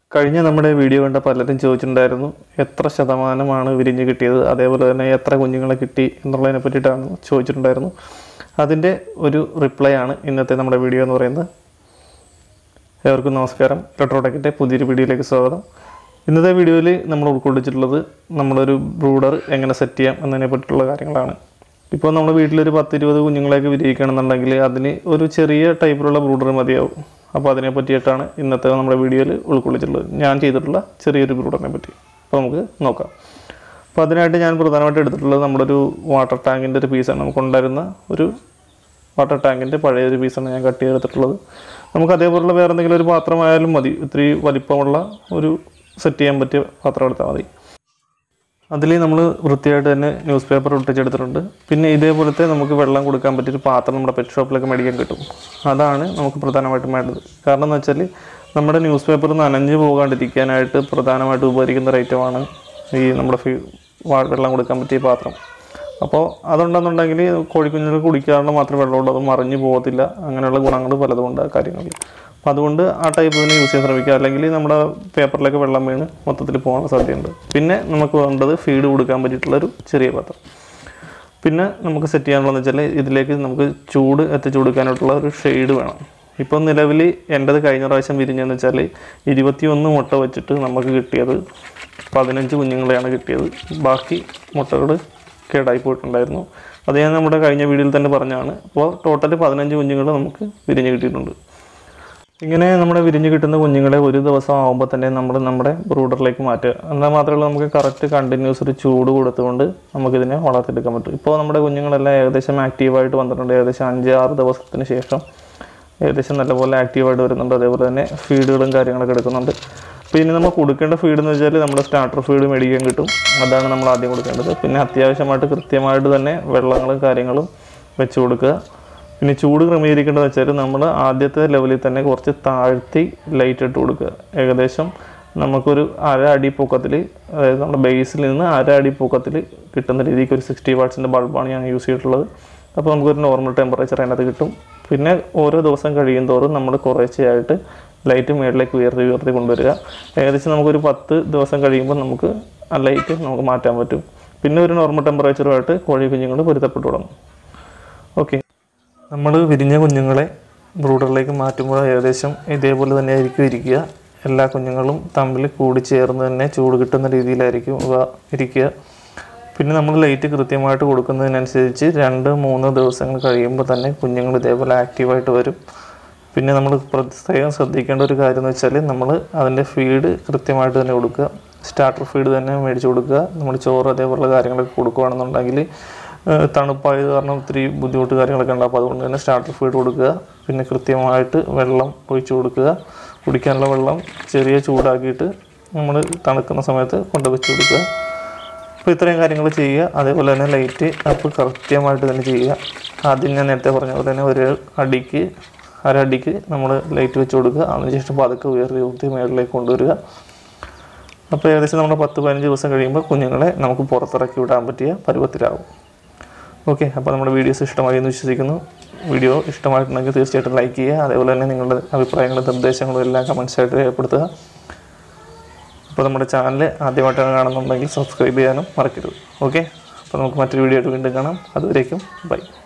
കഴിഞ്ഞ നമ്മുടെ വീഡിയോ കണ്ട പലരും ചോദിച്ചിട്ടുണ്ടായിരുന്നു എത്ര ശതമാനമാണ് വിരിഞ്ഞ് കിട്ടിയത് അതേപോലെ തന്നെ എത്ര കുഞ്ഞുങ്ങളെ കിട്ടി എന്നുള്ളതിനെ പറ്റിയിട്ടാണ് ചോദിച്ചിട്ടുണ്ടായിരുന്നു അതിൻ്റെ ഒരു റിപ്ലൈ ആണ് ഇന്നത്തെ നമ്മുടെ വീഡിയോ എന്ന് പറയുന്നത് ഏവർക്കും നമസ്കാരം ഇലക്ട്രോടെക്കിൻ്റെ പുതിയൊരു വീഡിയോയിലേക്ക് സ്വാഗതം ഇന്നത്തെ വീഡിയോയിൽ നമ്മൾ ഉൾക്കൊള്ളിച്ചിട്ടുള്ളത് നമ്മളൊരു ബ്രൂഡർ എങ്ങനെ സെറ്റ് ചെയ്യാം എന്നതിനെ പറ്റിയിട്ടുള്ള കാര്യങ്ങളാണ് ഇപ്പോൾ നമ്മുടെ വീട്ടിലൊരു പത്ത് ഇരുപത് കുഞ്ഞുങ്ങളെയൊക്കെ വിരിയിക്കണമെന്നുണ്ടെങ്കിൽ അതിന് ഒരു ചെറിയ ടൈപ്പിലുള്ള ബ്രൂഡർ മതിയാവും അപ്പോൾ അതിനെ പറ്റിയിട്ടാണ് ഇന്നത്തെ നമ്മുടെ വീഡിയോയിൽ ഉൾക്കൊള്ളിച്ചിട്ടുള്ളത് ഞാൻ ചെയ്തിട്ടുള്ള ചെറിയൊരു ബ്രൂഡറിനെ പറ്റി അപ്പോൾ നമുക്ക് നോക്കാം അപ്പോൾ അതിനായിട്ട് ഞാൻ പ്രധാനമായിട്ട് എടുത്തിട്ടുള്ളത് നമ്മുടെ ഒരു വാട്ടർ ടാങ്കിൻ്റെ ഒരു പീസാണ് നമുക്കുണ്ടായിരുന്ന ഒരു വാട്ടർ ടാങ്കിൻ്റെ പഴയ ഒരു പീസാണ് ഞാൻ കട്ട് ചെയ്തെടുത്തിട്ടുള്ളത് നമുക്ക് അതേപോലുള്ള വേറെ എന്തെങ്കിലും ഒരു പാത്രമായാലും മതി ഇത്തിരി വലിപ്പമുള്ള ഒരു സെറ്റ് ചെയ്യാൻ പറ്റിയ പാത്രം എടുത്താൽ മതി അതിൽ നമ്മൾ വൃത്തിയായിട്ട് തന്നെ ന്യൂസ് പേപ്പർ ഒട്ടിച്ചെടുത്തിട്ടുണ്ട് പിന്നെ ഇതേപോലത്തെ നമുക്ക് വെള്ളം കൊടുക്കാൻ പറ്റിയൊരു പാത്രം നമ്മുടെ പെറ്റ് ഷോപ്പിലൊക്കെ മേടിക്കാൻ കിട്ടും അതാണ് നമുക്ക് പ്രധാനമായിട്ടും വേണ്ടത് കാരണം എന്ന് വെച്ചാൽ നമ്മുടെ ന്യൂസ് പേപ്പർ നനഞ്ഞു പോകാണ്ടിരിക്കാനായിട്ട് പ്രധാനമായിട്ട് ഉപകരിക്കുന്ന ഒരു ഐറ്റമാണ് ഈ നമ്മുടെ ഫീ വാ- വെള്ളം കൊടുക്കാൻ പറ്റിയ പാത്രം അപ്പോൾ അതുണ്ടെന്നുണ്ടെങ്കിൽ കോഴിക്കുഞ്ഞുങ്ങൾക്ക് കുടിക്കാനുള്ള മാത്രമേ വെള്ളമുള്ളൂ അത് മറിഞ്ഞു പോകത്തില്ല അങ്ങനെയുള്ള ഗുണങ്ങൾ പലതുമുണ്ട് ആ കാര്യങ്ങളിൽ അപ്പോൾ അതുകൊണ്ട് ആ ടൈപ്പ് തന്നെ യൂസ് ചെയ്യാൻ ശ്രമിക്കുക അല്ലെങ്കിൽ നമ്മുടെ പേപ്പറിലേക്ക് വെള്ളം വീണ് മൊത്തത്തിൽ പോകാനുള്ള സാധ്യതയുണ്ട് പിന്നെ നമുക്ക് വേണ്ടത് ഫീഡ് കൊടുക്കാൻ പറ്റിയിട്ടുള്ളൊരു ചെറിയ പാത്രം പിന്നെ നമുക്ക് സെറ്റ് ചെയ്യാനുള്ളതെന്ന് വെച്ചാൽ ഇതിലേക്ക് നമുക്ക് ചൂട് എത്തിച്ചു കൊടുക്കാനായിട്ടുള്ള ഒരു ഷെയ്ഡ് വേണം ഇപ്പോൾ നിലവിൽ എൻ്റെത് കഴിഞ്ഞ പ്രാവശ്യം വിരിഞ്ഞതെന്ന് വെച്ചാൽ ഇരുപത്തിയൊന്ന് മുട്ട വെച്ചിട്ട് നമുക്ക് കിട്ടിയത് പതിനഞ്ച് കുഞ്ഞുങ്ങളെയാണ് കിട്ടിയത് ബാക്കി മുട്ടകൾ കേടായി പോയിട്ടുണ്ടായിരുന്നു അത് ഞാൻ നമ്മുടെ കഴിഞ്ഞ വീഡിയോയിൽ തന്നെ പറഞ്ഞാണ് അപ്പോൾ ടോട്ടൽ പതിനഞ്ച് കുഞ്ഞുങ്ങൾ നമുക്ക് വിരിഞ്ഞ് കിട്ടിയിട്ടുണ്ട് ഇങ്ങനെ നമ്മുടെ വിരിഞ്ഞ് കിട്ടുന്ന കുഞ്ഞുങ്ങളെ ഒരു ദിവസം ആകുമ്പോൾ തന്നെ നമ്മൾ നമ്മുടെ ബ്രൂഡറിലേക്ക് മാറ്റുക എന്നാൽ മാത്രമേ നമുക്ക് കറക്റ്റ് കണ്ടിന്യൂസ് ഒരു ചൂട് കൊടുത്തുകൊണ്ട് നമുക്കിതിനെ വളർത്തിയെടുക്കാൻ പറ്റും ഇപ്പോൾ നമ്മുടെ കുഞ്ഞുങ്ങളെല്ലാം ഏകദേശം ആക്റ്റീവായിട്ട് വന്നിട്ടുണ്ട് ഏകദേശം അഞ്ച് ആറ് ദിവസത്തിന് ശേഷം ഏകദേശം നല്ലപോലെ ആക്റ്റീവായിട്ട് വരുന്നുണ്ട് അതേപോലെ തന്നെ ഫീഡുകളും കാര്യങ്ങളൊക്കെ എടുക്കുന്നുണ്ട് അപ്പോൾ ഇനി നമ്മൾ കൊടുക്കേണ്ട ഫീഡ് എന്ന് വെച്ചാൽ നമ്മുടെ സ്റ്റാർട്ടർ ഫീഡ് മേടിക്കാൻ കിട്ടും അതാണ് നമ്മൾ ആദ്യം കൊടുക്കേണ്ടത് പിന്നെ അത്യാവശ്യമായിട്ട് കൃത്യമായിട്ട് തന്നെ വെള്ളങ്ങളും കാര്യങ്ങളും വെച്ച് കൊടുക്കുക പിന്നെ ചൂട് ക്രമീകരിക്കേണ്ടത് വെച്ചാൽ നമ്മൾ ആദ്യത്തെ ലെവലിൽ തന്നെ കുറച്ച് താഴ്ത്തി ലൈറ്റ് ഇട്ട് കൊടുക്കുക ഏകദേശം നമുക്കൊരു അര അടി പൊക്കത്തിൽ അതായത് നമ്മുടെ ബേസിൽ നിന്ന് അര അടി പൊക്കത്തിൽ കിട്ടുന്ന രീതിക്ക് ഒരു സിക്സ്റ്റി വാട്ട്സിൻ്റെ ബൾബാണ് ഞാൻ യൂസ് ചെയ്തിട്ടുള്ളത് അപ്പോൾ നമുക്കൊരു നോർമൽ ടെമ്പറേച്ചർ അതിനകത്ത് കിട്ടും പിന്നെ ഓരോ ദിവസം കഴിയും തോറും നമ്മൾ കുറേശ്ശെയായിട്ട് ലൈറ്റ് മുകളിലേക്ക് ഉയർത്തി ഉയർത്തി കൊണ്ടുവരിക ഏകദേശം നമുക്കൊരു പത്ത് ദിവസം കഴിയുമ്പോൾ നമുക്ക് ആ ലൈറ്റ് നമുക്ക് മാറ്റാൻ പറ്റും പിന്നെ ഒരു നോർമൽ ടെമ്പറേച്ചറുമായിട്ട് കോഴി കുഞ്ഞുങ്ങൾ പൊരുത്തപ്പെട്ടു തുടങ്ങും ഓക്കെ നമ്മൾ വിരിഞ്ഞ കുഞ്ഞുങ്ങളെ ബ്രൂഡറിലേക്ക് മാറ്റുമ്പോൾ ഏകദേശം ഇതേപോലെ തന്നെ ആയിരിക്കും ഇരിക്കുക എല്ലാ കുഞ്ഞുങ്ങളും തമ്മിൽ കൂടി ചേർന്ന് തന്നെ ചൂട് കിട്ടുന്ന രീതിയിലായിരിക്കും ഇവ ഇരിക്കുക പിന്നെ നമ്മൾ ലൈറ്റ് കൃത്യമായിട്ട് കൊടുക്കുന്നതിനനുസരിച്ച് രണ്ട് മൂന്ന് ദിവസങ്ങൾ കഴിയുമ്പോൾ തന്നെ കുഞ്ഞുങ്ങൾ ഇതേപോലെ ആക്റ്റീവായിട്ട് വരും പിന്നെ നമ്മൾ പ്രത്യേകം ശ്രദ്ധിക്കേണ്ട ഒരു കാര്യം എന്ന് വെച്ചാൽ നമ്മൾ അതിൻ്റെ ഫീഡ് കൃത്യമായിട്ട് തന്നെ കൊടുക്കുക സ്റ്റാർട്ടർ ഫീഡ് തന്നെ മേടിച്ച് കൊടുക്കുക നമ്മൾ ചോറ് അതേപോലുള്ള കാര്യങ്ങളൊക്കെ കൊടുക്കുകയാണെന്നുണ്ടെങ്കിൽ ഏഹ് തണുപ്പായത് കാരണം ഒത്തിരി ബുദ്ധിമുട്ട് കാര്യങ്ങളൊക്കെ ഉണ്ട് അപ്പോൾ അതുകൊണ്ട് തന്നെ സ്റ്റാർട്ടർ ഫീഡ് കൊടുക്കുക പിന്നെ കൃത്യമായിട്ട് വെള്ളം ഒഴിച്ചു കൊടുക്കുക കുടിക്കാനുള്ള വെള്ളം ചെറിയ ചൂടാക്കിയിട്ട് നമ്മൾ തണുക്കുന്ന സമയത്ത് കൊണ്ട് വെച്ച് കൊടുക്കുക അപ്പോൾ ഇത്രയും കാര്യങ്ങൾ ചെയ്യുക അതേപോലെ തന്നെ ലൈറ്റ് അപ്പ് കൃത്യമായിട്ട് തന്നെ ചെയ്യുക ആദ്യം ഞാൻ നേരത്തെ പറഞ്ഞ പോലെ തന്നെ ഒരു അടിക്ക് അര അടിക്ക് നമ്മൾ ലൈറ്റ് വെച്ച് കൊടുക്കുക അതിനുശേഷം പതുക്കെ ഉയർത്തി ഉയർത്തി മേളിലേക്ക് കൊണ്ടുവരിക അപ്പോൾ ഏകദേശം നമ്മൾ പത്ത് പതിനഞ്ച് ദിവസം കഴിയുമ്പോൾ കുഞ്ഞുങ്ങളെ നമുക്ക് പുറത്തിറക്കി വിടാൻ പറ്റിയ പരുവത്തിലാവും ഓക്കെ അപ്പോൾ നമ്മുടെ വീഡിയോസ് ഇഷ്ടമായി എന്ന് വിശ്വസിക്കുന്നു വീഡിയോ ഇഷ്ടമായിട്ടുണ്ടെങ്കിൽ തീർച്ചയായിട്ടും ലൈക്ക് ചെയ്യുക അതേപോലെ തന്നെ നിങ്ങളുടെ അഭിപ്രായങ്ങളും നിർദ്ദേശങ്ങളും എല്ലാം കമൻസായിട്ട് രേഖപ്പെടുത്തുക അപ്പോൾ നമ്മുടെ ചാനൽ ആദ്യമായിട്ടാണ് കാണുന്നുണ്ടെങ്കിൽ സബ്സ്ക്രൈബ് ചെയ്യാനും മറക്കരുത് ഓക്കെ അപ്പോൾ നമുക്ക് മറ്റൊരു വീഡിയോ ആയിട്ട് വീണ്ടും കാണാം അതുവരേക്കും ബൈ